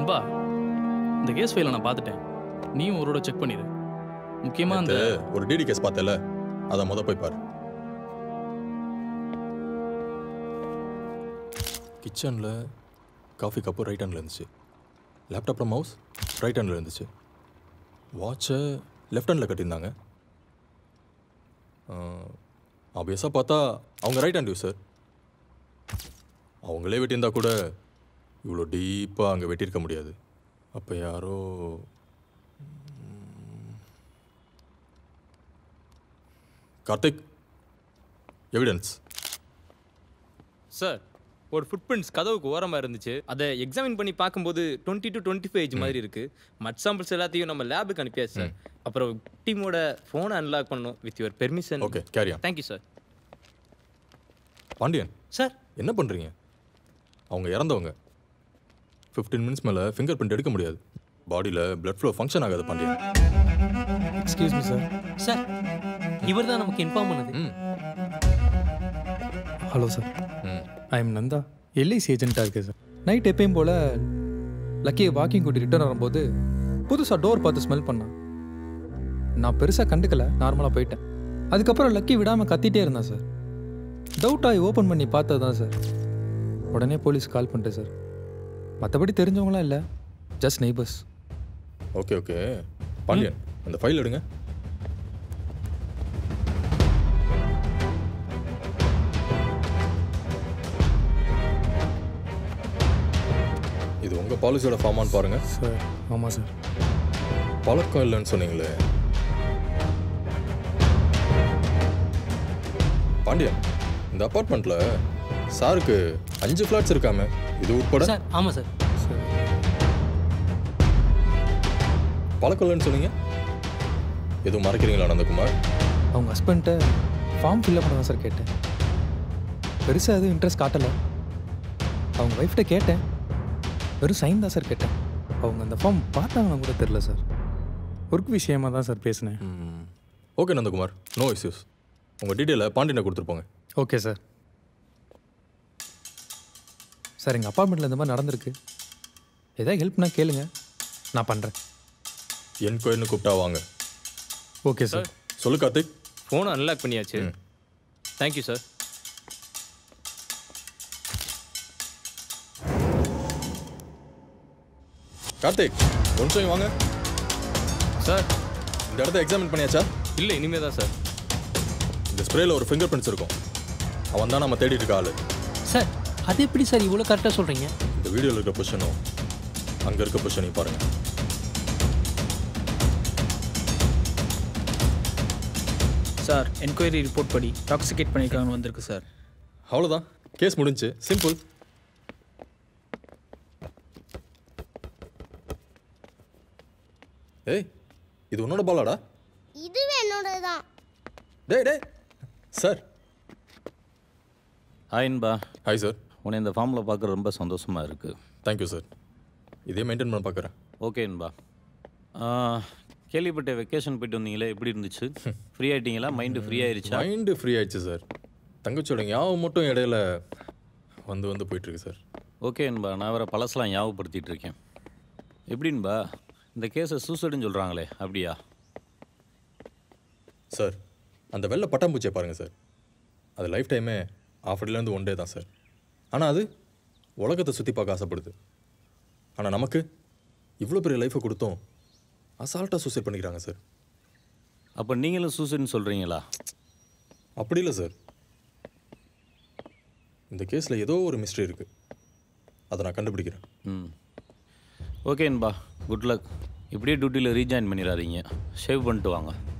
நண்பா இந்த கேஸ் ஃபைலை நான் பார்த்துட்டேன் நீயும் ஒருவோட செக் பண்ணிடு முக்கியமாக அந்த நேத்து ஒரு டிடி கேஸ் பார்த்தல அதை முத போய் பாரு கிச்சனில் காஃபி கப்பு ரைட் ஹேண்டில் இருந்துச்சு லேப்டாப்பில் மவுஸ் ரைட் ஹேண்டில் இருந்துச்சு வாட்சை லெஃப்ட் ஹேண்டில் கட்டியிருந்தாங்க ஆப்வியஸாக பார்த்தா அவங்க ரைட் ஹேண்ட் யூஸர் அவங்களே வெட்டியிருந்தா கூட இவ்வளோ டீப்பாக அங்கே வெட்டியிருக்க முடியாது அப்போ யாரோ கார்த்திக் எவிடன்ஸ் சார் ஒரு ஃபுட் பிரிண்ட்ஸ் கதவுக்கு ஓரமாக இருந்துச்சு அதை எக்ஸாமின் பண்ணி பார்க்கும்போது டுவெண்ட்டி டு டுவெண்ட்டி ஃபைவ் மாதிரி இருக்கு மட் சாம்பிள்ஸ் எல்லாத்தையும் நம்ம லேபுக்கு அனுப்பியாச்சு சார் அப்புறம் டீமோட ஃபோனை அன்லாக் பண்ணணும் வித் யுவர் பெர்மிஷன் ஓகே கேரியா தேங்க்யூ சார் பாண்டியன் சார் என்ன பண்ணுறீங்க அவங்க இறந்தவங்க ஃபிஃப்டீன் மினிட்ஸ் மேலே ஃபிங்கர் பிரிண்ட் எடுக்க முடியாது பாடியில் blood flow ஃபங்க்ஷன் ஆகாது Pandian excuse me sir sir இவர் தான் நமக்கு இன்ஃபார்ம் பண்ணது ம் ஹலோ சார் ம் ஐ எம் நந்தா எல்ஐசி ஏஜென்ட்டாக இருக்கேன் சார் நைட் எப்பயும் போல் லக்கியை வாக்கிங் கூட்டி ரிட்டர்ன் வரும்போது புதுசாக டோர் பார்த்து ஸ்மெல் பண்ணான் நான் பெருசாக கண்டுக்கல நார்மலாக போயிட்டேன் அதுக்கப்புறம் லக்கி விடாமல் கத்திட்டே இருந்தான் சார் டவுட் ஆகி ஓப்பன் பண்ணி பார்த்தது தான் சார் உடனே போலீஸ் கால் பண்ணிட்டேன் சார் மற்றபடி தெரிஞ்சவங்களாம் இல்லை just neighbours okay okay Pandian அந்த ஃபைல் எடுங்க இது உங்கள் பாலிசியோட ஃபார்மான்னு பாருங்க சார் ஆமாம் சார் பழக்கம் இல்லைன்னு சொன்னீங்களே பாண்டியன் இந்த அப்பார்ட்மெண்ட்டில் சாருக்கு அஞ்சு ஃப்ளாட்ஸ் இருக்காமே இது உட்பட சார் ஆமாம் சார் சார் பழக்கம் இல்லைன்னு சொன்னீங்க எதுவும் மறைக்கிறீங்களா நந்தகுமார் அவங்க ஹஸ்பண்ட்ட ஃபார்ம் ஃபில்அப் பண்ண தான் சார் கேட்டேன் பெருசாக எதுவும் இன்ட்ரெஸ்ட் காட்டலை அவங்க ஒய்ஃப்ட்ட கேட்டேன் வெறும் சைன் தான் சார் கேட்டேன் அவங்க அந்த ஃபார்ம் பார்த்தாங்கன்னு கூட தெரில சார் ஒர்க் விஷயமா தான் சார் பேசினேன் ஓகே நந்தகுமார் நோ இஷ்யூஸ் உங்கள் டீட்டெயிலை பாண்டியனை கொடுத்துருப்போங்க ஓகே சார் சார் எங்கள் அப்பார்ட்மெண்ட்டில் இந்த மாதிரி நடந்திருக்கு ஏதாவது ஹெல்ப்னா கேளுங்க நான் பண்ணுறேன் என்கொயர்னு கூப்பிட்டா வாங்க ஓகே சார் சொல்லு கார்த்திக் ஃபோனை அன்லாக் பண்ணியாச்சு ம். தேங்க்யூ சார் கார்த்திக் ஒரு நிமிஷம் இங்க வாங்க சார் இந்த இடத்த எக்ஸாமின் பண்ணியாச்சா இல்லை இனிமே தான் சார் இந்த ஸ்ப்ரேல ஒரு ஃபிங்கர் பிரிண்ட்ஸ் இருக்கும் அவன் தான் நம்ம தேடிட்டு இருக்க ஆளு சார் அது எப்படி சார் இவ்வளோ கரெக்டாக சொல்கிறீங்க இந்த வீடியோவில் இருக்க பொசிஷனும் அங்கே இருக்க பொசிஷனையும் பாருங்க சார் என்கொயரி ரிப்போர்ட் படி டாக்ஸிகேட் பண்ணியிருக்காங்கன்னு வந்திருக்கு சார் அவ்வளோதான் கேஸ் முடிஞ்சு சிம்பிள் ஏய் இது உன்னோட பாலாடா இதுவே என்னோடது தான் டேய் டேய் சார் ஹாயின்பா ஹாய் சார் உன்னை இந்த ஃபார்மில் பார்க்க ரொம்ப சந்தோஷமாக இருக்குது தேங்க்யூ சார் இதே மெயின்டைன் பண்ண பார்க்குறேன் ஓகேன்பா கேள்விப்பட்ட வெக்கேஷன் போயிட்டு வந்தீங்களே எப்படி இருந்துச்சு ஃப்ரீ ஆயிட்டீங்களா மைண்டு ஃப்ரீ ஆயிருச்சா மைண்டு ஃப்ரீ ஆயிடுச்சு சார் தங்கச்சியோட ஞாபகம் மட்டும் இடையில வந்து வந்து போயிட்டுருக்கு சார் ஓகேன்பா நான் வேறு பழசெலாம் ஞாபகப்படுத்திட்டு இருக்கேன் எப்படின்பா இந்த கேஸை சூசைடுன்னு சொல்கிறாங்களே அப்படியா சார் அந்த வெள்ளை பட்டாம்பூச்சியை பாருங்கள் சார் அது லைஃப் டைமே ஆஃப்டர்லேருந்து ஒன் டே தான் சார் ஆனால் அது உலகத்தை சுற்றி பார்க்க ஆசைப்படுது ஆனால் நமக்கு இவ்வளோ பெரிய லைஃப்பை கொடுத்தோம் அசால்ட்டாக சூசைட் பண்ணிக்கிறாங்க சார் அப்போ நீங்களும் சூசைடுன்னு சொல்கிறீங்களா அப்படி இல்லை சார் இந்த கேஸில் ஏதோ ஒரு மிஸ்ட்ரி இருக்குது அதை நான் கண்டுபிடிக்கிறேன் ம் ஓகேன்பா குட் லக் இப்படியே டியூட்டியில் ரீஜாயின் பண்ணிடாதீங்க ஷேவ் பண்ணிட்டு வாங்க